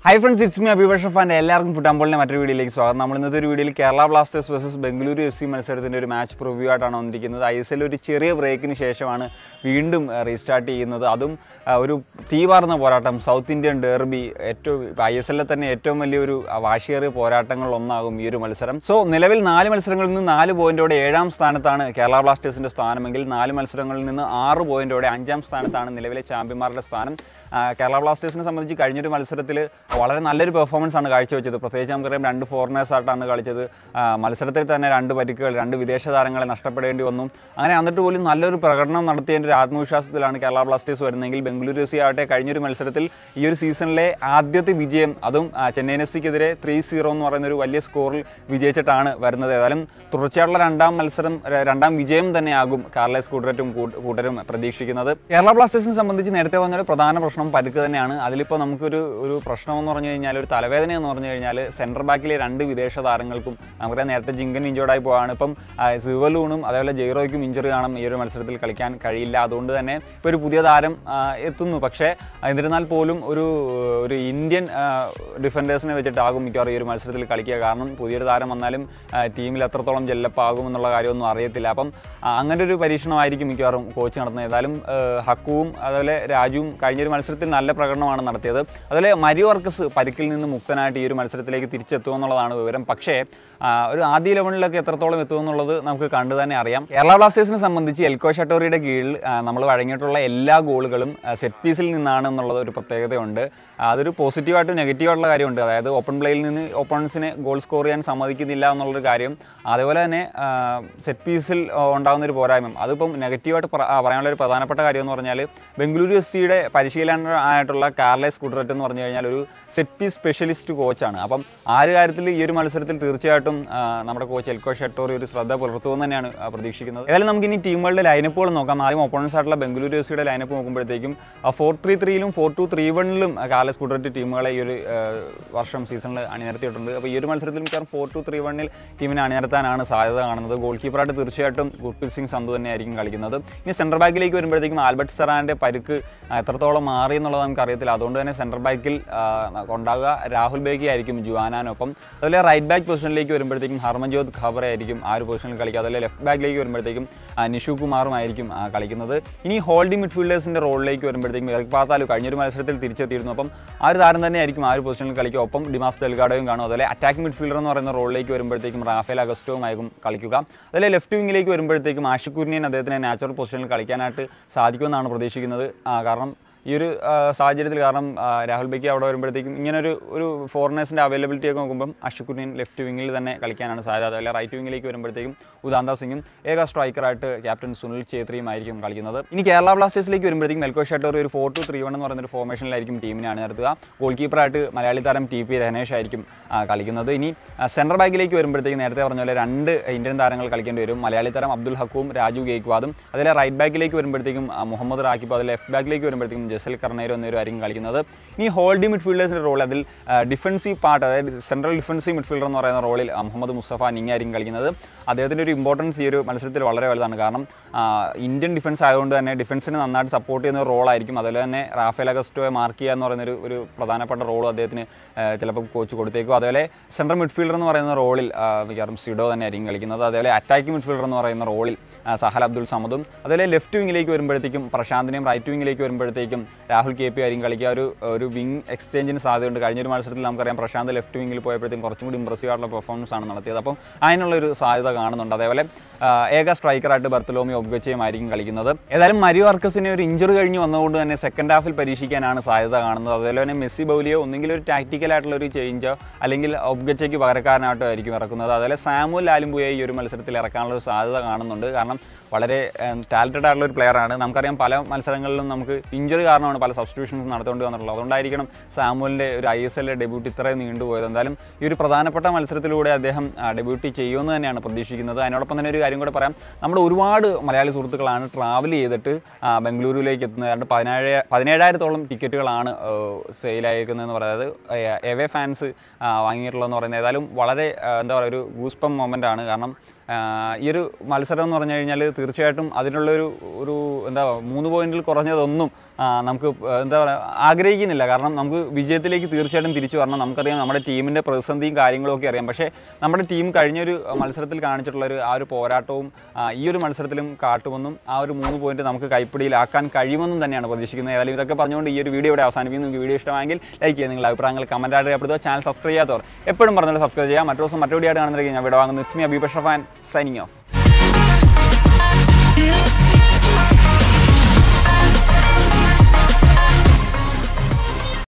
high friends it's me അഭിഭാഷ ഫാൻ്റെ എല്ലാവർക്കും ഫുട്ബോളിൻ്റെ മറ്റൊരു വീഡിയോയിലേക്ക് സ്വാഗതം നമ്മൾ ഇന്നത്തെ ഒരു വീഡിയോയിൽ Kerala Blasters versus Bengaluru F C മത്സരത്തിൻ്റെ ഒരു മാച്ച് പ്രിവ്യൂ ആയിട്ടാണ് വന്നിരിക്കുന്നത് ഐ എസ് എൽ ഒരു ചെറിയ ബ്രേക്കിന് ശേഷമാണ് വീണ്ടും റീസ്റ്റാർട്ട് ചെയ്യുന്നത് അതും ആ, ഒരു തീവാർന്ന പോരാട്ടം സൗത്ത് ഇന്ത്യൻ ഡെർബി ഏറ്റവും ഐ എസ് എല്ലിൽ തന്നെ ഏറ്റവും വലിയൊരു ആ, വാശിയേറിയ പോരാട്ടങ്ങളിൽ ഒന്നാകും ഈ ഒരു മത്സരം സോ നിലവിൽ നാല് മത്സരങ്ങളിൽ നിന്ന് നാല് പോയിന്റോടെ ഏഴാം സ്ഥാനത്താണ് കേരള ബ്ലാസ്റ്റേഴ്സിൻ്റെ സ്ഥാനമെങ്കിൽ നാല് മത്സരങ്ങളിൽ നിന്ന് ആറ് പോയിന്റോടെ അഞ്ചാം സ്ഥാനത്താണ് നിലവിലെ ചാമ്പ്യന്മാരുടെ സ്ഥാനം ആ, കേരള ബ്ലാസ്റ്റേഴ്സിനെ സംബന്ധിച്ച് കഴിഞ്ഞൊരു മത്സരത്തിൽ വളരെ നല്ലൊരു പെർഫോമൻസ് ആണ് കാഴ്ചവെച്ചത് പ്രത്യേകിച്ച് നമുക്കറിയാം രണ്ട് ഫോറിനേഴ്സ് ആയിട്ടാണ് കളിച്ചത് ആ, മത്സരത്തിൽ തന്നെ രണ്ട് പരിക്കുകൾ രണ്ട് വിദേശ താരങ്ങളെ നഷ്ടപ്പെടേണ്ടി വന്നു അങ്ങനെ എന്നിട്ട് പോലും നല്ലൊരു പ്രകടനം നടത്തിയതിൻ്റെ ഒരു ആത്മവിശ്വാസത്തിലാണ് കേരള ബ്ലാസ്റ്റേഴ്സ് വരുന്നതെങ്കിൽ ബംഗളൂരു എഫ് സി ആവട്ടെ കഴിഞ്ഞൊരു മത്സരത്തിൽ ഈ ഒരു സീസണിലെ ആദ്യത്തെ വിജയം അതും ആ, ചെന്നൈയിൻ എഫ് സിക്കെതിരെ ത്രീ സീറോ എന്ന് പറയുന്ന ഒരു വലിയ സ്കോറിൽ വിജയിച്ചിട്ടാണ് വരുന്നത് ഏതായാലും തുടർച്ചയായിട്ടുള്ള രണ്ടാം മത്സരം ര- രണ്ടാം വിജയം തന്നെയാകും കാർലേസ് കൂട്ടരും കൂട്ടരും പ്രതീക്ഷിക്കുന്നത് കേരള ബ്ലാസ്റ്റേഴ്സിനെ സംബന്ധിച്ച് നേരത്തെ പറഞ്ഞ ഒരു പ്രധാന പ്രശ്നം പരുക്ക് തന്നെയാണ് അതിലിപ്പോൾ നമുക്കൊരു ഒരു പ്രശ്നം എന്ന് പറഞ്ഞു കഴിഞ്ഞാൽ ഒരു തലവേദന എന്ന് പറഞ്ഞു കഴിഞ്ഞാൽ സെൻറ്റർ ബാക്കിലെ രണ്ട് വിദേശ താരങ്ങൾക്കും നമുക്കറിയാം നേരത്തെ ജിങ്കൻ ഇഞ്ചോർഡായി പോവാണ് ഇപ്പം ആ, സിവലൂണും അതേപോലെ ജെയ്റോയ്ക്കും ഇഞ്ചുറി കാണും ഈ ഒരു മത്സരത്തിൽ കളിക്കാൻ കഴിയില്ല അതുകൊണ്ട് തന്നെ ഇപ്പോൾ ഒരു പുതിയ താരം ആ, എത്തുന്നു പക്ഷേ എന്നിരുന്നാൽ പോലും ഒരു ഒരു ഇന്ത്യൻ ഡിഫൻഡേഴ്സിനെ വെച്ചിട്ടാകും മിക്കവാറും ഈ ഒരു മത്സരത്തിൽ കളിക്കുക കാരണം പുതിയൊരു താരം വന്നാലും ആ, ടീമിൽ എത്രത്തോളം ജെല്ലപ്പ് ആകും എന്നുള്ള കാര്യമൊന്നും അറിയത്തില്ല അപ്പം ആ, അങ്ങനെ ഒരു പരീക്ഷണമായിരിക്കും മിക്കവാറും കോച്ച് നടത്തുന്നത് ഏതായാലും ആ, ഹക്കുവും അതുപോലെ രാജുവും കഴിഞ്ഞൊരു മത്സരത്തിൽ നല്ല പ്രകടനമാണ് നടത്തിയത് അതുപോലെ മരിയോ വർക്കസ് പരിക്കിൽ നിന്ന് മുക്തനായിട്ട് ഈ ഒരു മത്സരത്തിലേക്ക് തിരിച്ചെത്തുമെന്നുള്ളതാണ് വിവരം പക്ഷേ ആ, ഒരു ആദ്യ ലെവലിലൊക്കെ എത്രത്തോളം എത്തുമെന്നുള്ളത് നമുക്ക് കണ്ടു തന്നെ അറിയാം കേരള ബ്ലാസ്റ്റേഴ്സിനെ സംബന്ധിച്ച് എൽക്കോ ഷട്ടോറിയുടെ കീഴിൽ ആ, നമ്മൾ വഴങ്ങിയിട്ടുള്ള എല്ലാ ഗോളുകളും സെറ്റ് പീസിൽ നിന്നാണ് എന്നുള്ളത് ഒരു പ്രത്യേകതയുണ്ട് ആ, അതൊരു പോസിറ്റീവായിട്ടും നെഗറ്റീവായിട്ടുള്ള കാര്യമുണ്ട് അതായത് ഓപ്പൺ പ്ലേയിൽ നിന്ന് ഓപ്പണൻസിനെ ഗോൾ സ്കോർ ചെയ്യാൻ സമ്മതിക്കുന്നില്ല എന്നുള്ളൊരു കാര്യം അതേപോലെ തന്നെ സെറ്റ് പീസിൽ ഉണ്ടാകുന്ന ഒരു പോരായ്മ അതിപ്പം നെഗറ്റീവായിട്ട് പറ- ആ, പറയാനുള്ള ഒരു പ്രധാനപ്പെട്ട കാര്യം എന്ന് പറഞ്ഞാൽ ബംഗളൂരു എസ് ടിയുടെ പരിശീലന ആയിട്ടുള്ള കാർലെസ് കുഡ്രറ്റ് എന്ന് പറഞ്ഞു കഴിഞ്ഞാൽ ഒരു സെറ്റ് പീസ് സ്പെഷ്യലിസ്റ്റ് കോച്ചാണ് അപ്പം ആ ഒരു കാര്യത്തിൽ ഈ ഒരു മത്സരത്തിൽ തീർച്ചയായിട്ടും ആ, നമ്മുടെ കോച്ച് എൽക്കോ ഷെട്ടോറി ഒരു ശ്രദ്ധ പുലർത്തുമെന്ന് തന്നെയാണ് ആ, പ്രതീക്ഷിക്കുന്നത് ഏതായാലും നമുക്ക് ഇനി ടീമുകളുടെ ലൈനപ്പുകൾ നോക്കാം ആദ്യം ഓപ്പോണൻസ് ആയിട്ടുള്ള ബംഗളൂരു എസ് സിയുടെ ലൈനപ്പ് നോക്കുമ്പോഴത്തേക്കും ഫോർ ത്രീ ത്രീയിലും ഫോർ ടു ത്രീ വണ്ണിലും കാർലെസ് കുഡ്രറ്റ് ടീമുകളെ ഈ ഒരു ആ, വർഷം സീസണിൽ അണിനിരത്തിയിട്ടുണ്ട് അപ്പോൾ ഈ ഒരു മത്സരത്തിൽ മിക്കവാറും ഫോർ ടു ത്രീ വണ്ണിൽ ടീമിനെ അണിനിരത്താനാണ് സാധ്യത കാണുന്നത് ഗോൾ കീപ്പറായിട്ട് തീർച്ചയായിട്ടും ഗുർപ്രീത് സിംഗ് സന്ധു തന്നെയായിരിക്കും കളിക്കുന്നത് ഇനി സെൻറ്റർ ബാക്കിലേക്ക് വരുമ്പോഴത്തേക്കും ആൽബർട്ട് സെറാൻ്റെ പരിക്ക് ആ, എത്രത്തോളം മാറി എന്നുള്ളത് നമുക്ക് അറിയത്തില്ല അതുകൊണ്ട് തന്നെ സെൻറ്റർ ബാക്കിൽ ഉണ്ടാകുക രാഹുൽ ബേഗി ആയിരിക്കും ജുവാനാനൊപ്പം അതുപോലെ റൈറ്റ് ബാക്ക് പൊസിഷനിലേക്ക് വരുമ്പോഴത്തേക്കും ഹർമൻജോത് ഖബറെ ആയിരിക്കും ആ ഒരു പൊസിഷനിൽ കളിക്കുക അതുപോലെ ലെഫ്റ്റ് ബാക്കിലേക്ക് വരുമ്പോഴത്തേക്കും ആ, നിഷു കുമാറും ആയിരിക്കും ആ, കളിക്കുന്നത് ഇനി ഹോൾഡിംഗ് മിഡ്ഫീൽഡേഴ്സിൻ്റെ റോളിലേക്ക് വരുമ്പോഴത്തേക്കും എറിക് പാത്താലു കഴിഞ്ഞൊരു മത്സരത്തിൽ തിരിച്ചെത്തിയിരുന്നു അപ്പം ആ ഒരു താരം തന്നെ ആയിരിക്കും ആ ഒരു പൊസിഷനിൽ കളിക്കുക ഒപ്പം ഡിമാസ് ഡെൽഗാഡോയും കാണും അതുപോലെ അറ്റാക്കിംഗ് മിഡ്ഫീൽഡർ എന്ന് പറയുന്ന റോളിലേക്ക് വരുമ്പോഴത്തേക്കും റാഫേൽ അഗസ്റ്റോവുമായിരിക്കും കളിക്കുക അതുപോലെ ലെഫ്റ്റ് വിങ്ങിലേക്ക് വരുമ്പോഴത്തേക്കും ആഷിക്കുരിനെയും അദ്ദേഹത്തിന് നാച്ചുറൽ പൊസിഷനിൽ കളിക്കാനായിട്ട് സാധിക്കുമെന്നാണ് പ്രതീക്ഷിക്കുന്നത് ആ, കാരണം ഈ ഒരു ആ, സാഹചര്യത്തിൽ കാരണം ആ, രാഹുൽ ബെക്കി അവിടെ വരുമ്പോഴത്തേക്കും ഇങ്ങനെ ഒരു ഒരു ഫോറിനേഴ്സിൻ്റെ അവൈലബിലിറ്റി ഒക്കെ നോക്കുമ്പം അഷുക്കുറിയൻ ലെഫ്റ്റ് വിങ്ങിൽ തന്നെ കളിക്കാനാണ് സാധ്യത അതുപോലെ റൈറ്റ് വിങ്ങിലേക്ക് വരുമ്പോഴത്തേക്കും ഉദാന്ത സിംഗും ഏക സ്ട്രൈക്കറായിട്ട് ക്യാപ്റ്റൻ സുനിൽ ഛേത്രിയും ആയിരിക്കും കളിക്കുന്നത് ഇനി കേരള ബ്ലാസ്റ്റേഴ്സിലേക്ക് വരുമ്പോഴത്തേക്കും മെൽക്കോ ഷട്ടോർ ഒരു ഫോർ ടു ത്രീ വൺ എന്ന് പറയുന്ന ഒരു ഫോർമേഷനിലായിരിക്കും ടീമിനെ അണിനിരത്തുക ഗോൾ കീപ്പറായിട്ട് മലയാളി താരം ടി പി രനേഷ് ആയിരിക്കും ആ, കളിക്കുന്നത് ഇനി സെൻട്രൽ ബാക്കിലേക്ക് വരുമ്പോഴത്തേക്കും നേരത്തെ പറഞ്ഞ പോലെ രണ്ട് ഇന്ത്യൻ താരങ്ങൾ കളിക്കേണ്ടി വരും മലയാളി താരം അബ്ദുൽ ഹക്കും രാജു ഗെയ്ക്വാദും അതിലെ റൈറ്റ് ബാക്കിലേക്ക് വരുമ്പോഴത്തേക്കും ആ, മുഹമ്മദ് റാക്കിബ് അതിൽ ലെഫ്റ്റ് ബാക്കിലേക്ക് വരുമ്പോഴത്തേക്കും ജസൽ കർണേരോ എന്നിവരായിരിക്കും കളിക്കുന്നത് ഇനി ഹോൾഡിംഗ് മിഡ്ഫീൽഡേഴ്സിൻ്റെ റോൾ അതിൽ ഡിഫൻസീവ് പാർട്ട് അതായത് സെൻട്രൽ ഡിഫൻസീവ് മിഡ്ഫീൽഡർ എന്ന് പറയുന്ന റോളിൽ ആ, മുഹമ്മദ് മുസ്തഫ നിങ് ആയിരിക്കും കളിക്കുന്നത് അദ്ദേഹത്തിൻ്റെ ഒരു ഇമ്പോർട്ടൻസ് ഈ ഒരു മത്സരത്തിൽ വളരെ വലുതാണ് കാരണം ആ, ഇന്ത്യൻ ഡിഫൻസ് ആയതുകൊണ്ട് തന്നെ ഡിഫൻസിനെ നന്നായിട്ട് സപ്പോർട്ട് ചെയ്യുന്ന ഒരു റോളായിരിക്കും അതുപോലെ തന്നെ റാഫേൽ അഗസ്റ്റോയെ മാർക്ക് ചെയ്യുക എന്ന് പറയുന്ന ഒരു ഒരു പ്രധാനപ്പെട്ട റോളും അദ്ദേഹത്തിന് ആ, ചിലപ്പോൾ കോച്ച് കൊടുത്തേക്കും അതുപോലെ സെൻട്രൽ മിഡ്ഫീൽഡർ എന്ന് പറയുന്ന റോളിൽ ആ, മിക്കവാറും സിഡോ തന്നെ ആയിരിക്കും കളിക്കുന്നത് അതുപോലെ അറ്റാക്കിംഗ് മിഡ്ഫീൽഡർ എന്ന് പറയുന്ന റോളിൽ ആ, സഹൽ അബ്ദുൾ സമദും അതുപോലെ ലെഫ്റ്റ് വിങ്ങിലേക്ക് വരുമ്പോഴത്തേക്കും പ്രശാന്തിനെയും റൈറ്റ് വിങ്ങിലേക്ക് വരുമ്പോഴത്തേക്കും രാഹുൽ കെ പി ആയിരിക്കും കളിക്കുക ഒരു ഒരു വിങ് എക്സ്ചേഞ്ചിന് സാധ്യതയുണ്ട് കഴിഞ്ഞൊരു മത്സരത്തിൽ നമുക്കറിയാം പ്രശാന്ത് ലെഫ്റ്റ് വിങ്ങിൽ പോയപ്പോഴത്തേക്കും കുറച്ചും കൂടി ഇമ്പ്രസീവ് ആയിട്ടുള്ള പെർഫോമൻസ് ആണ് നടത്തിയത് അപ്പം അതിനുള്ളൊരു സാധ്യത കാണുന്നുണ്ട് അതേപോലെ ആ, ഏക സ്ട്രൈക്കറായിട്ട് ബർത്തലോമി ഒബ്ഗച്ചയും ആയിരിക്കും കളിക്കുന്നത് ഏതായാലും മരിയോ അർക്കസിനെ ഒരു ഇഞ്ചുറി കഴിഞ്ഞ് വന്നതുകൊണ്ട് തന്നെ സെക്കൻഡ് ഹാഫിൽ പരീക്ഷിക്കാനാണ് സാധ്യത കാണുന്നത് അതുപോലെ തന്നെ മെസ്സി ബൗലിയോ ഒന്നെങ്കിൽ ഒരു ടാക്ടിക്കൽ ആയിട്ടുള്ള ഒരു ചേഞ്ചോ അല്ലെങ്കിൽ ഒബ്ഗച്ചയ്ക്ക് പകരക്കാരനായിട്ടോ ആയിരിക്കും ഇറക്കുന്നത് അതുപോലെ സാമുൽ ആലുംബുയെ ഈ ഒരു മത്സരത്തിൽ ഇറക്കാനുള്ള ഒരു സാധ്യത കാണുന്നുണ്ട് കാരണം വളരെ ടാലൻറ്റഡ് ആയിട്ടുള്ള ഒരു പ്ലെയറാണ് നമുക്കറിയാം പല മത്സരങ്ങളിലും നമുക്ക് ഇഞ്ചുറി കാരണമാണ് പല സബ്സ്റ്റിറ്റ്യൂഷൻസ് നടത്തുകൊണ്ട് വന്നിട്ടുള്ളത് അതുകൊണ്ടായിരിക്കണം സാമുലിൻ്റെ ഒരു ഐ എസ് എല്ലിലെ ഡെബ്യൂട്ട് ഇത്രയും നീണ്ടുപോയത് എന്തായാലും ഈ ഒരു പ്രധാനപ്പെട്ട മത്സരത്തിലൂടെ അദ്ദേഹം ഡെബ്യൂട്ട് ചെയ്യുമെന്ന് തന്നെയാണ് പ്രതീക്ഷിക്കുന്നത് അതിനോടൊപ്പം തന്നെ ഒരു കാര്യം കൂടെ പറയാം നമ്മുടെ ഒരുപാട് മലയാളി സുഹൃത്തുക്കളാണ് ട്രാവൽ ചെയ്തിട്ട് ആ, ബംഗളൂരുവിലേക്ക് എത്തുന്നത് കാരണം പതിനേഴ് പതിനേഴായിരത്തോളം ടിക്കറ്റുകളാണ് സെയിലായിരിക്കുന്നതെന്ന് പറയുന്നത് എവേ ഫാൻസ് വാങ്ങിയിട്ടുള്ളതെന്ന് പറയുന്നത് ഏതായാലും വളരെ ആ, എന്താ പറയുക ഒരു ഗൂസ്പം മൊമെൻ്റ് ആണ് കാരണം ആ, ഈ ഒരു മത്സരം എന്ന് പറഞ്ഞു കഴിഞ്ഞാൽ തീർച്ചയായിട്ടും അതിനുള്ളൊരു ഒരു എന്താ മൂന്ന് പോയിന്റിൽ കുറഞ്ഞതൊന്നും ആ, നമുക്ക് ആ, എന്താ പറയുക ആഗ്രഹിക്കുന്നില്ല കാരണം നമുക്ക് വിജയത്തിലേക്ക് തീർച്ചയായിട്ടും തിരിച്ചു വരണം നമുക്കറിയാം നമ്മുടെ ടീമിൻ്റെ പ്രതിസന്ധിയും കാര്യങ്ങളും ഒക്കെ അറിയാം പക്ഷേ നമ്മുടെ ടീം കഴിഞ്ഞൊരു മത്സരത്തിൽ കാണിച്ചിട്ടുള്ള ഒരു ആ ഒരു പോരാട്ടവും ആ, ഈ ഒരു മത്സരത്തിലും കാട്ടുമെന്നും ആ ഒരു മൂന്ന് പോയിന്റ് നമുക്ക് കൈപ്പിടിയിലാക്കാൻ കഴിയുമെന്നും തന്നെയാണ് പ്രതീക്ഷിക്കുന്നത് ഏതായാലും ഇതൊക്കെ പറഞ്ഞുകൊണ്ട് ഈ ഒരു വീഡിയോ ഇവിടെ അവസാനിപ്പിക്കുന്നു നിങ്ങൾക്ക് വീഡിയോ ഇഷ്ടമായെങ്കിൽ ലൈക്ക് ചെയ്യുക നിങ്ങളുടെ അഭിപ്രായങ്ങൾ കമൻറ്റ് ആയിട്ട് രേഖപ്പെടുത്തുക ചാനൽ സബ്സ്ക്രൈബ് ചെയ്യാത്തവർ എപ്പോഴും പറഞ്ഞാൽ സബ്സ്ക്രൈബ് ചെയ്യുക മറ്റു ദിവസം മറ്റു വീഡിയോ ആയിട്ട് കാണുന്നതായിരിക്കും ഞാൻ ഇവിടെ വാങ്ങുന്നു ഇസ്മി അബി ബഷഫാൻ സൈനിങ് ഓഫ്